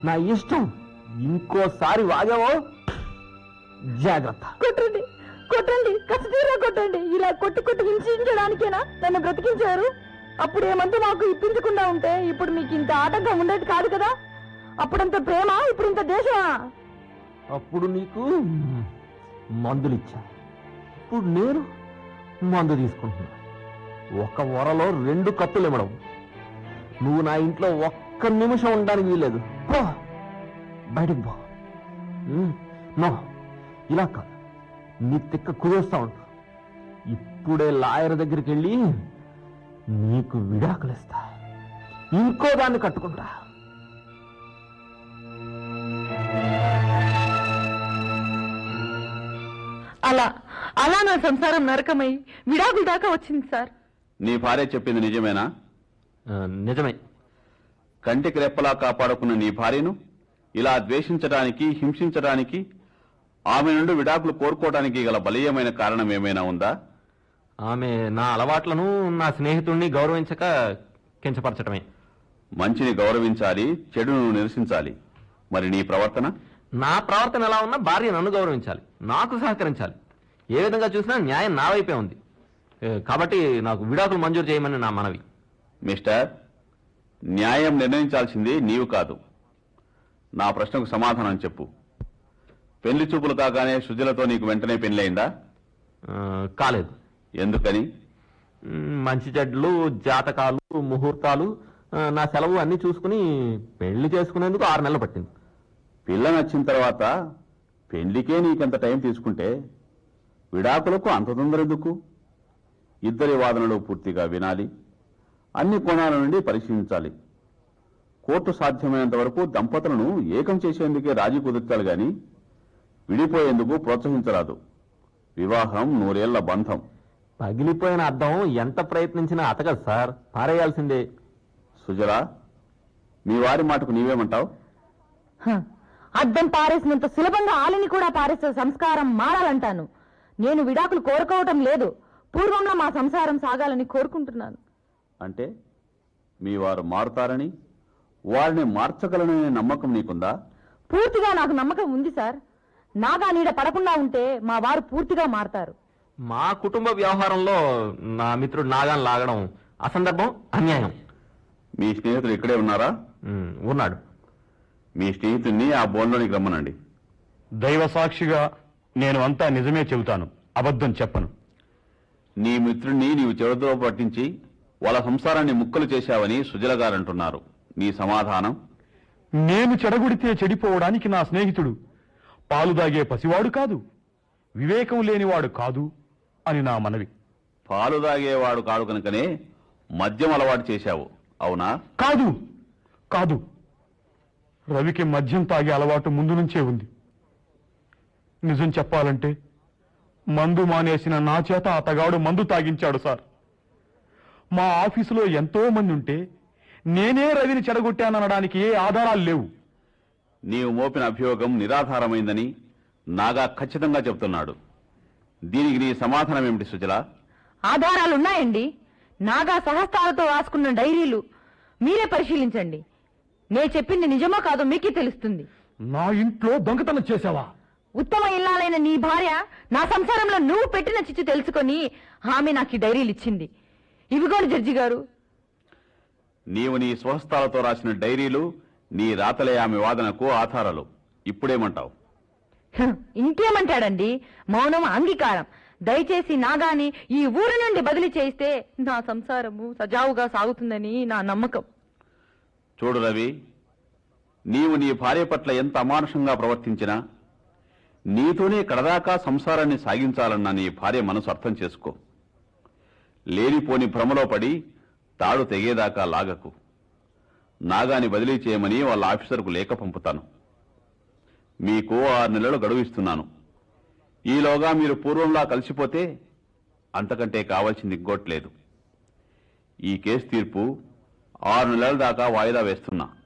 నా ఇష్టం ఇంకోసారి వాగావో జాగ్రత్త కొట్టండి కొట్టండి కసితీరా కొట్టండి ఇలా కొట్టి కొట్టి హింసించడానికేనా నన్ను బ్రతికించారు అప్పుడు ఏమంతా మాకు ఇప్పించకుండా ఉంటే ఇప్పుడు మీకు ఇంత ఆటంకం ఉండేది కాదు కదా అప్పుడంత ప్రేమ ఇప్పుడు ఇంత దేశమా అప్పుడు నీకు మందులు ఇచ్చా ఇప్పుడు నేను మందు తీసుకుంటున్నా ఒక వరలో రెండు కత్తులు ఇవ్వడం నువ్వు నా ఇంట్లో ఒక్క నిమిషం ఉండడానికి వీలేదు పో బయటకు పో ఉమ్, నో ఇలా కాదు నీ తిక్క కుదేస్తా ఉంటా ఇప్పుడే లాయర్ దగ్గరికి వెళ్ళి నీకు విడాకులు ఇస్తా ఇంకో దాన్ని కట్టుకుంటా అలా అలా నా సంసారం నరకమై విడాకుల దాకా వచ్చింది సార్ నీ భార్య చెప్పింది నిజమేనా ఆ, నిజమే కంటికి రెప్పలా కాపాడుకున్న నీ భార్యను ఇలా ద్వేషించడానికి హింసించడానికి ఆమె నుండి విడాకులు కోరుకోవడానికి గల బలీయమైన కారణం ఏమైనా ఉందా ఆమె నా అలవాట్లను నా స్నేహితుణ్ణి గౌరవించక కించపరచటమే మంచిని గౌరవించాలి చెడును నిరసించాలి మరి నీ ప్రవర్తన నా ప్రవర్తన ఎలా ఉన్నా భార్య నన్ను గౌరవించాలి నాకు సహకరించాలి ఏ విధంగా చూసినా న్యాయం నా వైపే ఉంది ఏ, కాబట్టి నాకు విడాకులు మంజూరు చేయమని నా మనవి మిస్టర్ న్యాయం నిర్ణయించాల్సింది నీవు కాదు నా ప్రశ్నకు సమాధానం చెప్పు పెళ్లి చూపులు కాగానే సుజలతో నీకు వెంటనే పెళ్ళయిందా ఆ, కాలేదు ఎందుకని మ్, మంచి చెడ్లు జాతకాలు ముహూర్తాలు ఆ, నా సెలవు అన్ని చూసుకుని పెళ్లి చేసుకునేందుకు ఆరు నెలలు పట్టింది పిల్ల నచ్చిన తర్వాత పెళ్లికే నీకంత టైం తీసుకుంటే విడాకులకు అంత తొందర ఎందుకు ఇద్దరి వాదనలు పూర్తిగా వినాలి అన్ని కోణాల నుండి పరిశీలించాలి కోర్టు సాధ్యమైనంత వరకు దంపతులను ఏకం చేసేందుకే రాజీ కుదుర్చాలి గాని విడిపోయేందుకు ప్రోత్సహించరాదు వివాహం నూరేళ్ల బంధం పగిలిపోయిన అద్దం ఎంత ప్రయత్నించినా అతగదు సార్ పారేయాల్సిందే సుజలా మీ వారి మాటకు నీవేమంటావు హ, అద్దం పారేసినంత సులభంగా ఆలిని కూడా పారేసే సంస్కారం మారాలంటాను నేను విడాకులు కోరుకోవటం లేదు పూర్వంలో మా సంసారం సాగాలని కోరుకుంటున్నాను అంటే మీ వారు మారుతారని వారిని మార్చగలననే నమ్మకం నీకుందా పూర్తిగా నాకు నమ్మకం ఉంది సార్ నాగా నీడ పడకుండా ఉంటే మా వారు పూర్తిగా మారతారు మా కుటుంబ వ్యవహారంలో నా మిత్రుడు నాగాన్ లాగడం అసందర్భం అన్యాయం మీ స్నేహితుడు ఇక్కడే ఉన్నారా మ్, ఉన్నాడు మీ స్నేహితుడిని ఆ బోన్లోనికి రమ్మనండి దైవ సాక్షిగా నేను అంతా నిజమే చెబుతాను అబద్ధం చెప్పను నీ మిత్రుడిని నీవు చెడుదో పట్టించి వాళ్ళ సంసారాన్ని ముక్కలు చేశావని సుజల గారంటున్నారు నీ సమాధానం నేను చెడగొడితే చెడిపోవడానికి నా స్నేహితుడు పాలు దాగే పసివాడు కాదు వివేకం లేనివాడు కాదు అని నా మనవి పాలు దాగేవాడు కాడు కనుకనే మద్యం అలవాటు చేశావు అవునా కాదు కాదు రవికి మద్యం తాగే అలవాటు ముందు నుంచే ఉంది నిజం చెప్పాలంటే మందు మానేసిన నా చేత అతగాడు మందు తాగించాడు సార్ మా ఆఫీసులో ఎంతో మంది ఉంటే నేనే రవిని చెడగొట్టాననడానికి ఏ ఆధారాలు లేవు నీవు మోపిన అభియోగం నిరాధారమైందని నాగా ఖచ్చితంగా చెబుతున్నాడు దీనికి నీ సమాధానం ఏమిటి సుజల ఆధారాలున్నాయండి నాగా సహస్తాలతో రాసుకున్న డైరీలు మీరే పరిశీలించండి నే చెప్పింది నిజమో కాదో మీకే తెలుస్తుంది నా ఇంట్లో దొంగతనం చేశావా ఉత్తమ ఇల్లాలైన నీ భార్య నా సంసారంలో నువ్వు పెట్టిన చిచ్చు తెలుసుకొని ఆమె నాకు ఈ డైరీలు ఇచ్చింది ఇవిగోండి జడ్జి గారు నీవు నీ స్వహస్తాలతో రాసిన డైరీలు నీ రాతలే ఆమె వాదనకు ఆధారాలు ఇప్పుడేమంటావు హ, ఇంకేమంటాడండి మౌనం అంగీకారం దయచేసి నాగాని ఈ ఊరు నుండి బదిలీ చేయిస్తే నా సంసారము సజావుగా సాగుతుందని నా నమ్మకం చూడు రవి నీవు నీ భార్య పట్ల ఎంత అమానుషంగా ప్రవర్తించినా నీతోనే కడదాకా సంసారాన్ని సాగించాలన్న నీ భార్య మనసు అర్థం చేసుకో లేనిపోని భ్రమలో పడి తాడు తెగేదాకా లాగకు నాగాని బదిలీ చేయమని వాళ్ళ ఆఫీసర్కు లేఖ పంపుతాను మీకు ఆరు నెలలు గడువు ఇస్తున్నాను ఈలోగా మీరు పూర్వంలా కలిసిపోతే అంతకంటే కావాల్సింది ఇంకోట్లేదు ఈ కేసు తీర్పు ఆరు నెలల దాకా వాయిదా వేస్తున్నా